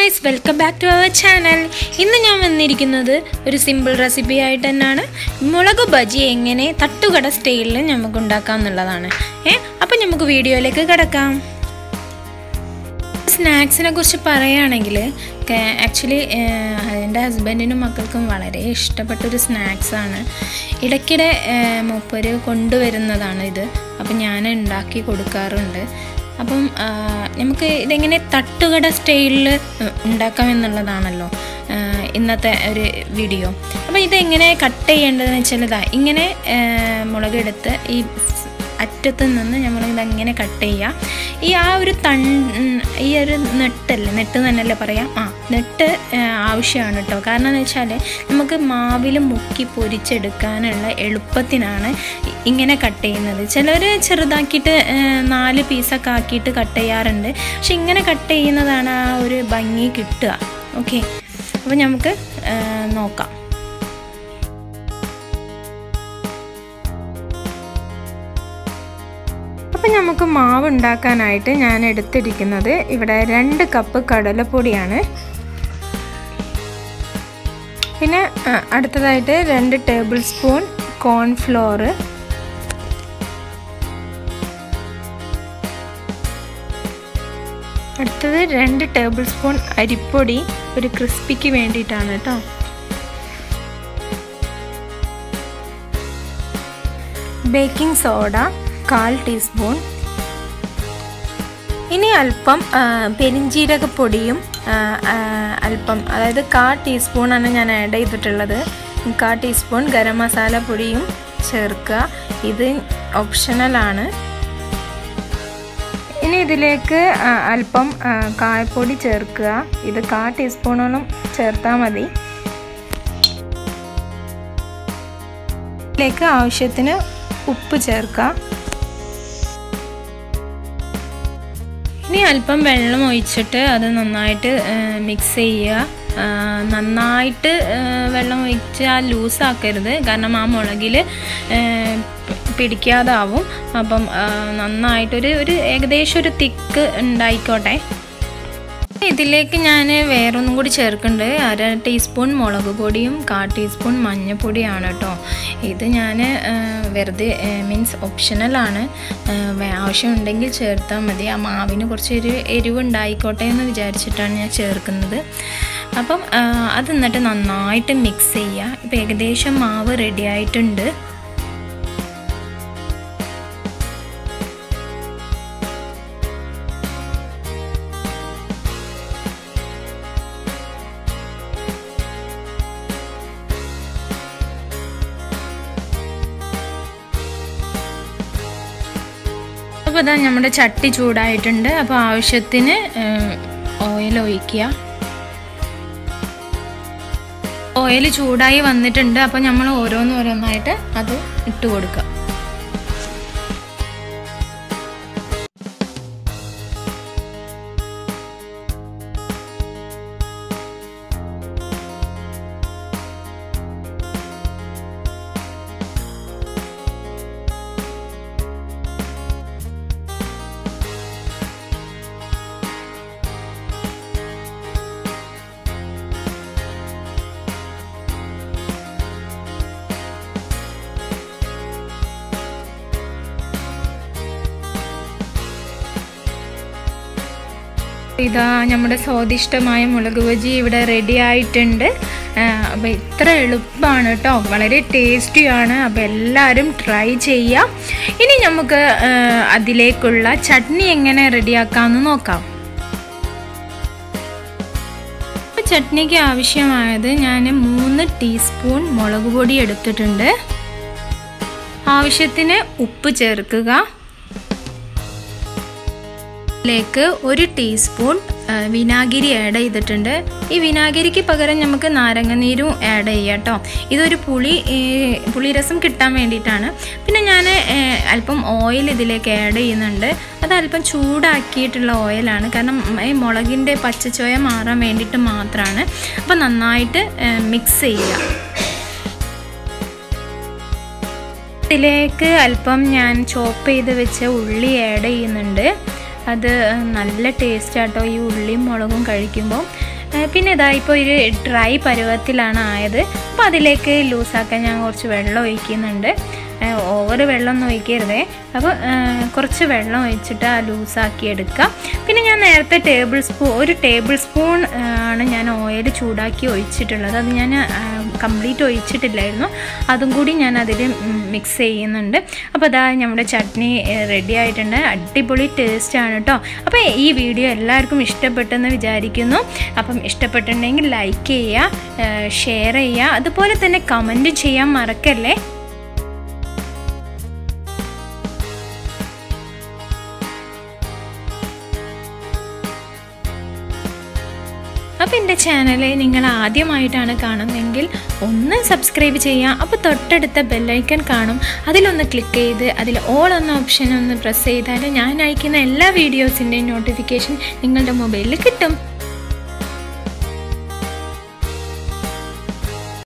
guys welcome back to our channel ഇന്ന് ഞാൻ വന്നിരിക്കുന്നത് ഒരു സിമ്പിൾ റെസിപ്പി ആയിട്ട് തന്നെയാണ് മുളക് ബജി എങ്ങനെ തട്ടുകട സ്റ്റൈലിൽ നമുക്ക് ഉണ്ടാക്കാം എന്നുള്ളതാണ് ഏ അപ്പം നമുക്ക് വീഡിയോയിലേക്ക് കിടക്കാം സ്നാക്സിനെ കുറിച്ച് പറയുകയാണെങ്കിൽ ആക്ച്വലി എൻ്റെ ഹസ്ബൻഡിനും മക്കൾക്കും വളരെ ഇഷ്ടപ്പെട്ടൊരു സ്നാക്സാണ് ഇടയ്ക്കിടെ മൂപ്പര് കൊണ്ടുവരുന്നതാണ് ഇത് അപ്പം ഞാൻ ഉണ്ടാക്കി കൊടുക്കാറുണ്ട് അപ്പം ആ, നമുക്ക് ഇതെങ്ങനെ തട്ടുകട സ്റ്റൈലിൽ ഉണ്ടാക്കാം എന്നുള്ളതാണല്ലോ ആ, ഇന്നത്തെ ഒരു വീഡിയോ അപ്പോൾ ഇതെങ്ങനെ കട്ട് ചെയ്യേണ്ടതെന്ന് വെച്ചാൽ ഇതാ ഇങ്ങനെ ആ, മുളകെടുത്ത് ഈ അറ്റത്ത് നിന്ന് നമ്മൾ ഇതെങ്ങനെ കട്ട് ചെയ്യുക ഈ ആ ഒരു തൺ ഈ ഒരു നെട്ടല്ലേ നെട്ട് തന്നെയല്ലേ പറയാം ആ നെട്ട് ആ, ആവശ്യമാണ് കേട്ടോ കാരണം എന്ന് വെച്ചാൽ നമുക്ക് മാവിൽ മുക്കി പൊരിച്ചെടുക്കാനുള്ള എളുപ്പത്തിനാണ് ഇ- ഇങ്ങനെ കട്ട് ചെയ്യുന്നത് ചിലർ ചെറുതാക്കിയിട്ട് ആ, നാല് പീസൊക്കെ ആക്കിയിട്ട് കട്ട് ചെയ്യാറുണ്ട് പക്ഷെ ഇങ്ങനെ കട്ട് ചെയ്യുന്നതാണ് ആ ഒരു ഭംഗി കിട്ടുക ഓക്കെ അപ്പോൾ നമുക്ക് ആ, നോക്കാം അപ്പം നമുക്ക് മാവ് ഉണ്ടാക്കാനായിട്ട് ഞാൻ എടുത്തിരിക്കുന്നത് ഇവിടെ രണ്ട് കപ്പ് കടലപ്പൊടിയാണ് പിന്നെ ആ, അടുത്തതായിട്ട് രണ്ട് ടേബിൾ സ്പൂൺ കോൺഫ്ലോർ അടുത്തത് രണ്ട് ടേബിൾ സ്പൂൺ അരിപ്പൊടി ഒരു ക്രിസ്പിക്ക് വേണ്ടിയിട്ടാണ് കേട്ടോ ബേക്കിംഗ് സോഡ കാൽ ടീസ്പൂൺ ഇനി അല്പം ആ, പെരിഞ്ജീരകപ്പൊടിയും ആ, ആ, അല്പം അതായത് കാ ടീസ്പൂണാണ് ഞാൻ ആഡ് ചെയ്തിട്ടുള്ളത് കാ ടീസ്പൂൺ ഗരം മസാല പൊടിയും ചേർക്കുക ഇത് ഓപ്ഷണലാണ് ഇനി ഇതിലേക്ക് ആ, അല്പം ആ, കായപ്പൊടി ചേർക്കുക ഇത് കാ ടീസ്പൂണോളം ചേർത്താൽ മതി ഇതിലേക്ക് ആവശ്യത്തിന് ഉപ്പ് ചേർക്കുക ഇനി അല്പം വെള്ളം ഒഴിച്ചിട്ട് അത് നന്നായിട്ട് മിക്സ് ചെയ്യുക ആ, നന്നായിട്ട് ആ, വെള്ളം ഒഴിച്ചാൽ ലൂസാക്കരുത് കാരണം ആ മുളകിൽ പിടിക്കാതാവും അപ്പം ആ, നന്നായിട്ടൊരു ഒരു ഏകദേശം ഒരു തിക്ക് ഉണ്ടായിക്കോട്ടെ ഇതിലേക്ക് ഞാൻ വേറൊന്നും കൂടി ചേർക്കുന്നുണ്ട് അര ടീസ്പൂൺ മുളക് പൊടിയും കാ ടീസ്പൂൺ മഞ്ഞൾപ്പൊടിയാണ് കേട്ടോ ഇത് ഞാൻ വെറുതെ മീൻസ് ഓപ്ഷണലാണ് ആവശ്യമുണ്ടെങ്കിൽ ചേർത്താൽ മതി ആ മാവിന് കുറച്ചൊരു എരിവ് ഉണ്ടായിക്കോട്ടെ എന്ന് വിചാരിച്ചിട്ടാണ് ഞാൻ ചേർക്കുന്നത് അപ്പം ആ, അത് എന്നിട്ട് നന്നായിട്ട് മിക്സ് ചെയ്യുക ഇപ്പം ഏകദേശം മാവ് റെഡി ആയിട്ടുണ്ട് അപ്പോൾ ഇതാ നമ്മുടെ ചട്ടി ചൂടായിട്ടുണ്ട് അപ്പോൾ ആവശ്യത്തിന് ഓയിൽ ഒഴിക്കുക ഓയിൽ ചൂടായി വന്നിട്ടുണ്ട് അപ്പോൾ നമ്മൾ ഓരോന്ന് ഓരോന്നായിട്ട് അത് ഇട്ട് കൊടുക്കുക ഇതാ നമ്മുടെ സ്വാദിഷ്ടമായ മുളക് ബജി ഇവിടെ റെഡി ആയിട്ടുണ്ട് അപ്പോൾ ഇത്ര എളുപ്പമാണ് കേട്ടോ വളരെ ടേസ്റ്റിയാണ് അപ്പോൾ എല്ലാവരും ട്രൈ ചെയ്യാം ഇനി നമുക്ക് ആ, അതിലേക്കുള്ള ചട്നി എങ്ങനെ റെഡിയാക്കാമെന്ന് നോക്കാം അപ്പോൾ ചട്നിക്ക് ആവശ്യമായത് ഞാൻ മൂന്ന് ടീസ്പൂൺ മുളക് പൊടി എടുത്തിട്ടുണ്ട് ആവശ്യത്തിന് ഉപ്പ് ചേർക്കുക ലേക്ക് ഒരു ടീസ്പൂൺ ആ, വിനാഗിരി ആഡ് ചെയ്തിട്ടുണ്ട് ഈ വിനാഗിരിക്ക് പകരം നമുക്ക് നാരങ്ങനീരും ആഡ് ചെയ്യാം കേട്ടോ ഇതൊരു പുളി ഏ, പുളിരസം കിട്ടാൻ വേണ്ടിയിട്ടാണ് പിന്നെ ഞാൻ ഏ, അല്പം ഓയിൽ ഇതിലേക്ക് ആഡ് ചെയ്യുന്നുണ്ട് അത് അല്പം ചൂടാക്കിയിട്ടുള്ള ഓയിലാണ് കാരണം ഈ മുളകിൻ്റെ പച്ചച്ചോയ മാറാൻ വേണ്ടിയിട്ട് മാത്രമാണ് അപ്പോൾ നന്നായിട്ട് മിക്സ് ചെയ്യുക ഇതിലേക്ക് അല്പം ഞാൻ ചോപ്പ് ചെയ്ത് വെച്ച ഉള്ളി ആഡ് ചെയ്യുന്നുണ്ട് അത് നല്ല ടേസ്റ്റ് ആട്ടോ ഈ ഉള്ളിയും മുളകും കഴിക്കുമ്പോൾ ഏ, പിന്നെ ഇതാ ഇപ്പോൾ ഒരു ഡ്രൈ പരുവത്തിലാണ് ആയത് അപ്പോൾ അതിലേക്ക് ലൂസാക്കാൻ ഞാൻ കുറച്ച് വെള്ളം ഒഴിക്കുന്നുണ്ട് ഓവർ വെള്ളമൊന്നും ഒഴിക്കരുതേ അപ്പോൾ കുറച്ച് വെള്ളം ഒഴിച്ചിട്ട് ആ ലൂസാക്കി എടുക്കാം പിന്നെ ഞാൻ നേരത്തെ ടേബിൾ സ്പൂൺ ഒരു ടേബിൾ സ്പൂൺ ആണ് ഞാൻ ഓയിൽ ചൂടാക്കി ഒഴിച്ചിട്ടുള്ളത് അത് ഞാൻ കംപ്ലീറ്റ് ഒഴിച്ചിട്ടില്ലായിരുന്നു അതും കൂടി ഞാൻ അതിൽ മിക്സ് ചെയ്യുന്നുണ്ട് അപ്പോൾ അതാ നമ്മുടെ ചട്നി റെഡി ആയിട്ടുണ്ട് അടിപൊളി ടേസ്റ്റ് ആണ് കേട്ടോ അപ്പോൾ ഈ വീഡിയോ എല്ലാവർക്കും ഇഷ്ടപ്പെട്ടെന്ന് വിചാരിക്കുന്നു അപ്പം ഇഷ്ടപ്പെട്ടിട്ടുണ്ടെങ്കിൽ ലൈക്ക് ചെയ്യുക ഷെയർ ചെയ്യുക അതുപോലെ തന്നെ കമൻറ്റ് ചെയ്യാൻ മറക്കല്ലേ അപ്പോൾ എൻ്റെ ചാനൽ നിങ്ങൾ ആദ്യമായിട്ടാണ് കാണുന്നതെങ്കിൽ ഒന്ന് സബ്സ്ക്രൈബ് ചെയ്യുക അപ്പോൾ തൊട്ടടുത്ത ബെല്ലൈക്കൺ കാണും അതിലൊന്ന് ക്ലിക്ക് ചെയ്ത് അതിൽ ഓൾ എന്ന ഓപ്ഷൻ ഒന്ന് പ്രസ് ചെയ്താൽ ഞാൻ അയക്കുന്ന എല്ലാ വീഡിയോസിൻ്റെയും നോട്ടിഫിക്കേഷൻ നിങ്ങളുടെ മൊബൈലിൽ കിട്ടും